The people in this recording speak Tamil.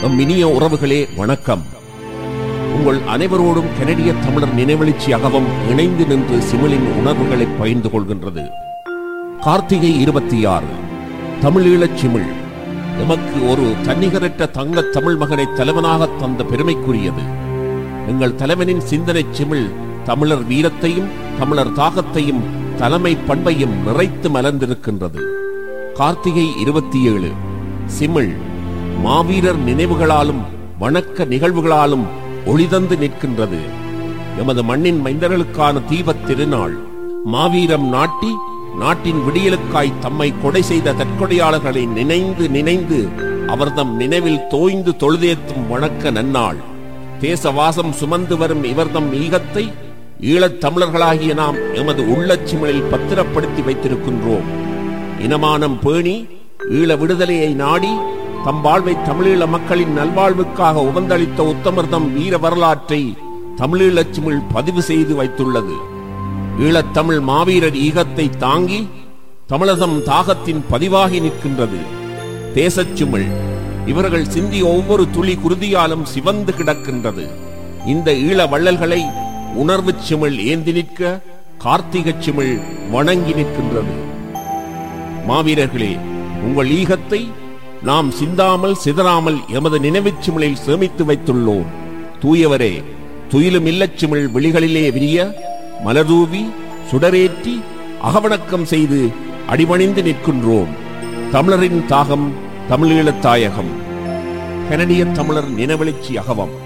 நம் இனிய உறவுகளே வணக்கம் உங்கள் அனைவரோடும் கனடிய தமிழர் நினைவெழுச்சி அகவம் இணைந்து நின்று சிமிழின் உணர்வுகளை பகிர்ந்து கொள்கின்றது கார்த்திகை இருபத்தி ஆறு தமிழீழச் சிமிழ் எமக்கு ஒரு தன்னிகரற்ற தங்க தமிழ் மகனை தலைவனாக தந்த பெருமைக்குரியது எங்கள் தலைவனின் சிந்தனை சிமிழ் தமிழர் வீரத்தையும் தமிழர் தாகத்தையும் தலைமை பண்பையும் நிறைத்து மலர்ந்திருக்கின்றது கார்த்திகை இருபத்தி ஏழு சிமிழ் மாவீரர் நினைவுகளாலும் வணக்க நிகழ்வுகளாலும் ஒளிதந்து நிற்கின்றது எமது மண்ணின் மைந்தர்களுக்கான தீபத் திருநாள் மாவீரம் நாட்டி நாட்டின் விடியலுக்காய் தம்மை கொடை செய்த தற்கொடையாளர்களை நினைந்து நினைந்து அவர்தம் நினைவில் தோய்ந்து தொழுதேத்தும் வணக்க நன்னாள் தேசவாசம் சுமந்து வரும் இவர்தம் ஈகத்தை ஈழத் தமிழர்களாகிய நாம் எமது உள்ளச்சிமிழில் பத்திரப்படுத்தி வைத்திருக்கின்றோம் இனமானம் பேணி ஈழ விடுதலையை நாடி தம் வாழ்வை தமிழீழ மக்களின் நல்வாழ்வுக்காக உபந்தளித்த உத்தமர்தம் வீர வரலாற்றை தமிழீழச் சிமிழ் பதிவு செய்து வைத்துள்ளது ஈழத்தமிழ் மாவீரர் ஈகத்தை தாங்கி தமிழகம் தாகத்தின் பதிவாகி நிற்கின்றது தேசச்சுமிழ் இவர்கள் சிந்திய ஒவ்வொரு துளி குருதியாலும் சிவந்து கிடக்கின்றது இந்த ஈழ வள்ளல்களை உணர்வுச் சிமிழ் ஏந்தி நிற்க கார்த்திகச் சிமிழ் வணங்கி நிற்கின்றது மாவீரர்களே உங்கள் ஈகத்தை நாம் சிந்தாமல் சிதறாமல் எமது நினைவுச் சிமிழில் சேமித்து வைத்துள்ளோம் தூயவரே துயிலும் இல்லச் சிமிழ் விழிகளிலே விரிய மலர்தூவி சுடரேற்றி அகவணக்கம் செய்து அடிபணிந்து நிற்கின்றோம் தமிழரின் தாகம் தமிழீழத் தாயகம் கனடிய தமிழர் நினைவெழுச்சி அகவம்